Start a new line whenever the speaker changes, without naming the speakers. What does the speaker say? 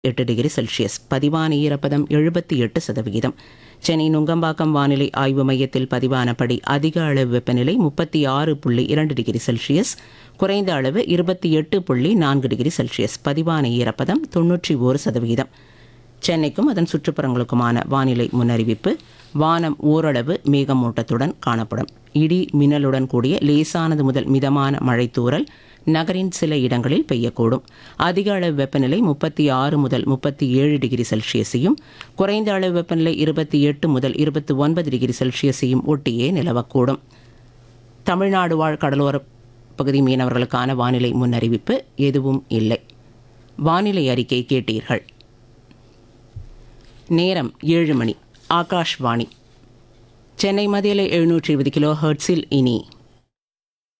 எட்டு degree Celsius பதிவான ஈரப்பதம் எழுபத்தி எட்டு சதவிகிதம் சென்னை நுங்கம்பாக்கம் வானிலை ஆய்வு மையத்தில் பதிவானபடி அதிக அளவு வெப்பநிலை முப்பத்தி ஆறு புள்ளி இரண்டு டிகிரி செல்சியஸ் குறைந்த அளவு இருபத்தி எட்டு புள்ளி நான்கு டிகிரி செல்சியஸ் பதிவான ஈரப்பதம் தொன்னூற்றி ஓரு சதவிகிதம் சென்னைக்கும் அதன் சுற்றுப்புறங்களுக்குமான வானிலை முன்னறிவிப்பு வானம் ஓரளவு மேகமூட்டத்துடன் காணப்படும் இடி மின்னலுடன் கூடிய லேசானது முதல் மிதமான மழைத்தூறல் நகரின் சில இடங்களில் பெய்யக்கூடும் அதிக அளவு வெப்பநிலை முப்பத்தி ஆறு முதல் முப்பத்தி ஏழு டிகிரி செல்சியஸையும் குறைந்த அளவு வெப்பநிலை இருபத்தி எட்டு முதல் இருபத்தி ஒன்பது டிகிரி செல்சியஸையும் ஒட்டியே நிலவக்கூடும் தமிழ்நாடு வாழ் கடலோர பகுதி மீனவர்களுக்கான வானிலை முன்னறிவிப்பு எதுவும் இல்லை வானிலை அறிக்கை கேட்டீர்கள் நேரம் ஏழு மணி ஆகாஷ்வாணி சென்னை மதியலை எழுநூற்றி இருபது கிலோ ஹெர்ட்ஸில் இனி